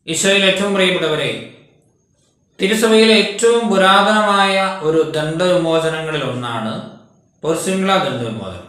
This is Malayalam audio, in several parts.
ഈശോയിൽ ഏറ്റവും പ്രിയപ്പെട്ടവരെ തിരുസഭയിലെ ഏറ്റവും പുരാതനമായ ഒരു ദണ്ഡവിമോചനങ്ങളിൽ ഒന്നാണ് പൊർസിംഗ്ല ദണ്ഡവിമോചനം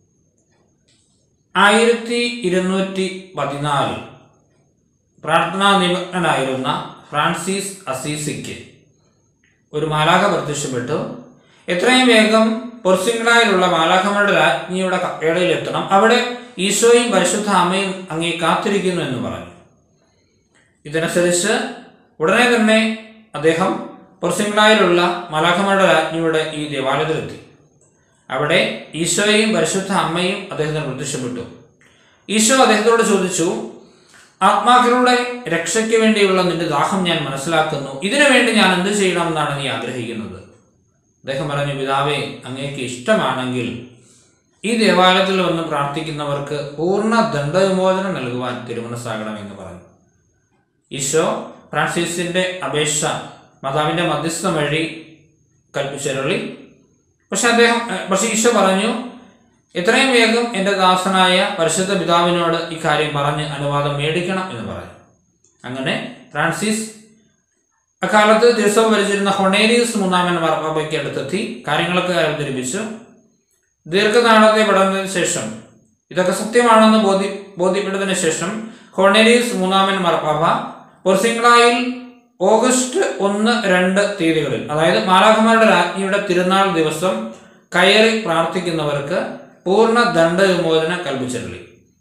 ആയിരത്തി ഇരുന്നൂറ്റി പതിനാലിൽ പ്രാർത്ഥനാ നിമഗ്നനായിരുന്ന ഫ്രാൻസിസ് അസീസിക്ക് ഒരു മാലാഖ പ്രത്യക്ഷപ്പെട്ടു എത്രയും വേഗം പൊർസിംഗ്ലായിലുള്ള മാലാഖമാരുടെ രാജ്ഞിയുടെ കപ്പേടയിൽ എത്തണം അവിടെ ഈശോയും പരിശുദ്ധ അമ്മയും അങ്ങേ കാത്തിരിക്കുന്നു എന്ന് പറഞ്ഞു ഇതനുസരിച്ച് ഉടനെ തന്നെ അദ്ദേഹം പൊർസിംഗ്ലായിലുള്ള മാലാഖമാരുടെ രാജ്ഞിയുടെ ഈ ദേവാലയത്തിലെത്തി അവിടെ ഈശോയും പരിശുദ്ധ അമ്മയും അദ്ദേഹത്തിന് പ്രത്യക്ഷപ്പെട്ടു ഈശോ അദ്ദേഹത്തോട് ചോദിച്ചു ആത്മാക്കളുടെ രക്ഷയ്ക്ക് വേണ്ടിയുള്ള നിന്റെ ദാഹം ഞാൻ മനസ്സിലാക്കുന്നു ഇതിനു വേണ്ടി ഞാൻ എന്ത് ചെയ്യണമെന്നാണ് നീ ആഗ്രഹിക്കുന്നത് അദ്ദേഹം പറഞ്ഞു പിതാവേ അങ്ങേക്ക് ഇഷ്ടമാണെങ്കിൽ ഈ ദേവാലയത്തിൽ വന്ന് പ്രാർത്ഥിക്കുന്നവർക്ക് പൂർണ്ണ ദണ്ഡവിമോചനം നൽകുവാൻ തിരുമനസ്സാകണമെന്ന് പറഞ്ഞു ഈശോ ഫ്രാൻസിസിന്റെ അപേക്ഷ മാതാവിന്റെ മധ്യസ്ഥം വഴി കൽപ്പിച്ചരുളി പക്ഷെ അദ്ദേഹം ഏഹ്, പക്ഷെ ഈശോ പറഞ്ഞു എത്രയും വേഗം എൻ്റെ ദാസനായ പരിശുദ്ധ പിതാവിനോട് ഈ കാര്യം പറഞ്ഞ് അനുവാദം മേടിക്കണം എന്ന് പറഞ്ഞു അങ്ങനെ ഫ്രാൻസിസ് അക്കാലത്ത് ദിവസവും ഭരിച്ചിരുന്ന ഹൊണേരിയസ് മൂന്നാമൻ മാർപ്പാപ്പയ്ക്ക് അടുത്തെത്തി കാര്യങ്ങളൊക്കെ അവതരിപ്പിച്ചു ദീർഘനാളത്തെ പഠനത്തിന് ശേഷം ഇതൊക്കെ സത്യമാണെന്ന് ബോധ്യ ബോധ്യപ്പെട്ടതിന് ശേഷം ഹോണേരിയസ് മൂന്നാമൻ മാർപ്പാപ്പ പൊർസിംഗ്ലായിൽ ഓഗസ്റ്റ് ഒന്ന് രണ്ട് തീയതികളിൽ അതായത് മാലാഖമാരുടെ രാജ്ഞിയുടെ തിരുനാൾ ദിവസം കയറി പ്രാർത്ഥിക്കുന്നവർക്ക് പൂർണ്ണ ദണ്ഡവിമോചനം കൽപ്പിച്ചിരുന്നു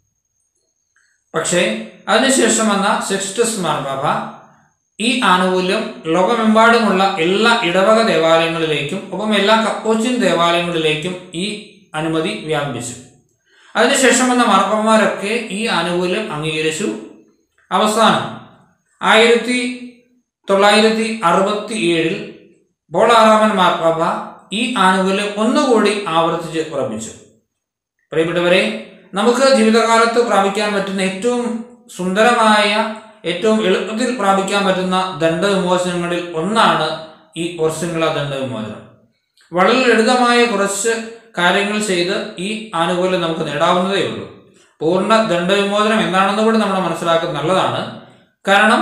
പക്ഷേ അതിനുശേഷം വന്ന സെക്സ്റ്റസ് മാർപ്പാപ്പ ഈ ആനുകൂല്യം ലോകമെമ്പാടുമുള്ള എല്ലാ ഇടവക ദേവാലയങ്ങളിലേക്കും ഒപ്പം എല്ലാ കപ്പോച്ചിൻ ദേവാലയങ്ങളിലേക്കും ഈ അനുമതി വ്യാപിപ്പിച്ചു അതിനുശേഷം വന്ന മാർപ്പാപ്പമാരൊക്കെ ഈ ആനുകൂല്യം അംഗീകരിച്ചു അവസാനം ആയിരത്തി തൊള്ളായിരത്തി അറുപത്തി ഏഴിൽ ബോളാറാമൻ മാർപ്പാപ്പ ഈ ആനുകൂല്യം ഒന്നുകൂടി ആവർത്തിച്ച് ഉറപ്പിച്ചു പ്രിയപ്പെട്ടവരെ നമുക്ക് ജീവിതകാലത്ത് പ്രാപിക്കാൻ പറ്റുന്ന ഏറ്റവും സുന്ദരമായ ഏറ്റവും എളുപ്പത്തിൽ പ്രാപിക്കാൻ പറ്റുന്ന ദണ്ഡവിമോചനങ്ങളിൽ ഒന്നാണ് ഈ ഒർസിംഗ്ല ദണ്ഡവിമോചനം വളരെ ലളിതമായ കുറച്ച് കാര്യങ്ങൾ ചെയ്ത് ഈ ആനുകൂല്യം നമുക്ക് നേടാവുന്നതേ ഉള്ളൂ പൂർണ്ണ ദണ്ഡവിമോചനം എന്താണെന്ന് കൂടി നമ്മൾ മനസ്സിലാക്കുന്നത് നല്ലതാണ് കാരണം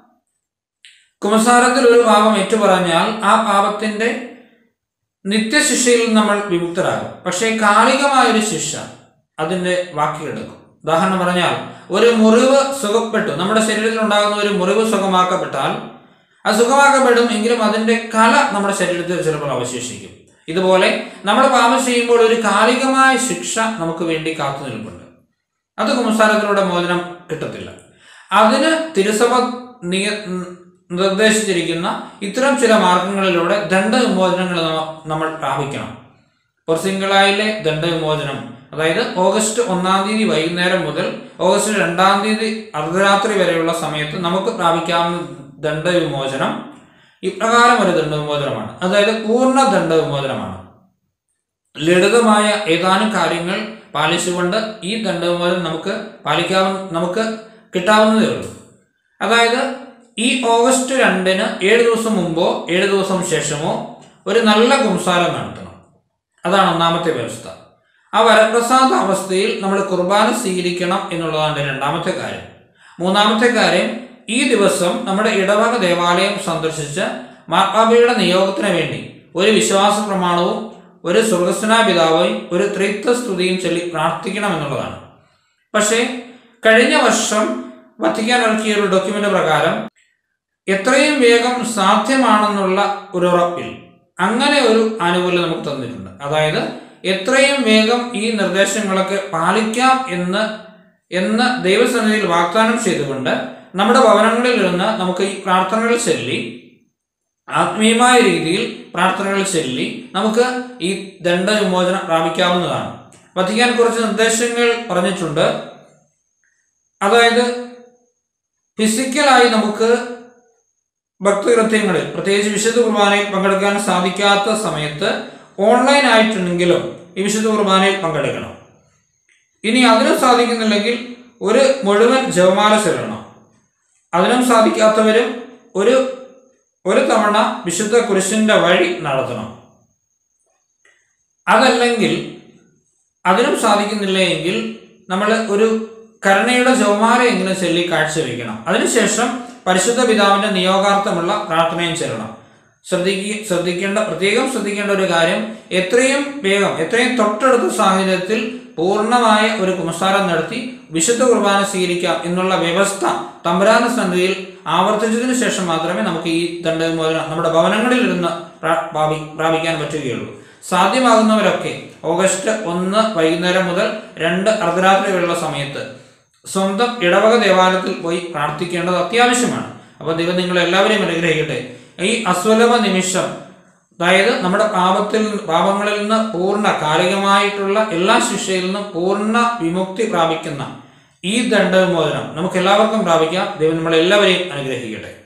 കുമസാരത്തിൽ ഒരു പാപം ഏറ്റുപറഞ്ഞാൽ ആ പാപത്തിന്റെ നിത്യശിക്ഷയിൽ നമ്മൾ വിമുക്തരാകും പക്ഷേ കാലികമായ ഒരു ശിക്ഷ അതിന്റെ വാക്കിയെടുക്കും ഉദാഹരണം പറഞ്ഞാൽ ഒരു മുറിവ് സുഖപ്പെട്ടു നമ്മുടെ ശരീരത്തിൽ ഉണ്ടാകുന്ന ഒരു മുറിവ് സുഖമാക്കപ്പെട്ടാൽ അത് സുഖമാക്കപ്പെടും എങ്കിലും അതിന്റെ കല നമ്മുടെ ശരീരത്തിൽ ചിലപ്പോൾ അവശേഷിക്കും ഇതുപോലെ നമ്മൾ പാപം ചെയ്യുമ്പോൾ ഒരു കാലികമായ ശിക്ഷ നമുക്ക് വേണ്ടി കാത്തു നിൽപ്പുണ്ട് അത് കുംസാരത്തിലൂടെ മോചനം കിട്ടത്തില്ല അതിന് തിരുസഭ നിയ നിർദ്ദേശിച്ചിരിക്കുന്ന ഇത്തരം ചില മാർഗങ്ങളിലൂടെ ദണ്ഡവിമോചനങ്ങൾ നമ്മ- നമ്മൾ പ്രാപിക്കണം പൊർസിംഗളായിലെ ദണ്ഡവിമോചനം അതായത് ഓഗസ്റ്റ് ഒന്നാം തീയതി വൈകുന്നേരം മുതൽ ഓഗസ്റ്റ് രണ്ടാം തീയതി അർദ്ധരാത്രി വരെയുള്ള സമയത്ത് നമുക്ക് പ്രാപിക്കാവുന്ന ദണ്ഡവിമോചനം ഇപ്രകാരം ഒരു ദണ്ഡവിമോചനമാണ് അതായത് പൂർണ്ണ ദണ്ഡവിമോചനമാണ് ലളിതമായ ഏതാനും കാര്യങ്ങൾ പാലിച്ചുകൊണ്ട് ഈ ദണ്ഡവിമോചനം നമുക്ക് പാലിക്കാവുന്ന നമുക്ക് കിട്ടാവുന്നതേ ഉള്ളൂ അതായത് ഈ ഓഗസ്റ്റ് രണ്ടിന് ഏഴ് ദിവസം മുമ്പോ ഏഴ് ദിവസം ശേഷമോ ഒരു നല്ല കുംസാരം നടത്തണം അതാണ് ഒന്നാമത്തെ വ്യവസ്ഥ ആ വരപ്രസാദ അവസ്ഥയിൽ നമ്മൾ കുർബാന സ്വീകരിക്കണം എന്നുള്ളതാണ് രണ്ടാമത്തെ കാര്യം മൂന്നാമത്തെ കാര്യം ഈ ദിവസം നമ്മുടെ ഇടവക ദേവാലയം സന്ദർശിച്ച് മാർപ്പാപ്പയുടെ നിയോഗത്തിന് വേണ്ടി ഒരു വിശ്വാസ പ്രമാണവും ഒരു സ്വർഗസ്വനാ പിതാവും ഒരു ത്രിത്വ സ്തുതിയും ചൊല്ലി പ്രാർത്ഥിക്കണം എന്നുള്ളതാണ് പക്ഷേ കഴിഞ്ഞ വർഷം വത്തിക്കാൻ ഇറക്കിയ ഒരു ഡോക്യുമെന്റ് പ്രകാരം എത്രയും വേഗം സാധ്യമാണെന്നുള്ള ഒരു ഉറപ്പിൽ അങ്ങനെ ഒരു ആനുകൂല്യം നമുക്ക് തന്നിട്ടുണ്ട് അതായത് എത്രയും വേഗം ഈ നിർദ്ദേശങ്ങളൊക്കെ പാലിക്കാം എന്ന് എന്ന് ദൈവസന്നിധിയിൽ വാഗ്ദാനം ചെയ്തുകൊണ്ട് നമ്മുടെ ഭവനങ്ങളിൽ നിന്ന് നമുക്ക് ഈ പ്രാർത്ഥനകൾ ചൊല്ലി ആത്മീയമായ രീതിയിൽ പ്രാർത്ഥനകൾ ചൊല്ലി നമുക്ക് ഈ ദണ്ഡവിമോചനം പ്രാപിക്കാവുന്നതാണ് വത്തിക്കാൻ കുറച്ച് നിർദ്ദേശങ്ങൾ പറഞ്ഞിട്ടുണ്ട് അതായത് ഫിസിക്കലായി നമുക്ക് ഭക്തികൃത്യങ്ങളിൽ പ്രത്യേകിച്ച് വിശുദ്ധ കുർബാനയിൽ പങ്കെടുക്കാൻ സാധിക്കാത്ത സമയത്ത് ഓൺലൈൻ ആയിട്ടുണ്ടെങ്കിലും ഈ വിശുദ്ധ കുർബാനയിൽ പങ്കെടുക്കണം ഇനി അതിനും സാധിക്കുന്നില്ലെങ്കിൽ ഒരു മുഴുവൻ ജപമാല ചൊല്ലണം അതിനും സാധിക്കാത്തവരും ഒരു ഒരു തവണ വിശുദ്ധ കുരിശിന്റെ വഴി നടത്തണം അതല്ലെങ്കിൽ അതിനും സാധിക്കുന്നില്ല എങ്കിൽ നമ്മൾ ഒരു കരുണയുടെ ജവമാലയെങ്കിലും ചൊല്ലി കാഴ്ചവെക്കണം അതിനുശേഷം പരിശുദ്ധ പിതാവിന്റെ നിയോഗാർത്ഥമുള്ള പ്രാർത്ഥനയും ചെല്ലണം ശ്രദ്ധിക്കുക ശ്രദ്ധിക്കേണ്ട പ്രത്യേകം ശ്രദ്ധിക്കേണ്ട ഒരു കാര്യം എത്രയും വേഗം എത്രയും തൊട്ടടുത്ത സാഹചര്യത്തിൽ പൂർണ്ണമായ ഒരു കുമസാരം നടത്തി വിശുദ്ധ കുർബാന സ്വീകരിക്കാം എന്നുള്ള വ്യവസ്ഥ തമ്പുരാന സന്നിധിയിൽ ആവർത്തിച്ചതിന് ശേഷം മാത്രമേ നമുക്ക് ഈ ദണ്ഡവിമോചനം നമ്മുടെ ഭവനങ്ങളിൽ ഇരുന്ന് പ്രാ- പ്രാപി- പ്രാപിക്കാൻ പറ്റുകയുള്ളൂ സാധ്യമാകുന്നവരൊക്കെ ഓഗസ്റ്റ് ഒന്ന് വൈകുന്നേരം മുതൽ രണ്ട് അർദ്ധരാത്രി വരെയുള്ള സമയത്ത് സ്വന്തം ഇടവക ദേവാലയത്തിൽ പോയി പ്രാർത്ഥിക്കേണ്ടത് അത്യാവശ്യമാണ് അപ്പോൾ ദൈവം നിങ്ങൾ എല്ലാവരെയും അനുഗ്രഹിക്കട്ടെ ഈ അസ്വലഭ നിമിഷം അതായത് നമ്മുടെ പാപത്തിൽ പാപങ്ങളിൽ നിന്ന് പൂർണ്ണ കാലികമായിട്ടുള്ള എല്ലാ ശിക്ഷയിൽ നിന്നും പൂർണ്ണ വിമുക്തി പ്രാപിക്കുന്ന ഈ ദണ്ഡവിമോചനം നമുക്ക് എല്ലാവർക്കും പ്രാപിക്കാം ദൈവം നമ്മളെല്ലാവരെയും അനുഗ്രഹിക്കട്ടെ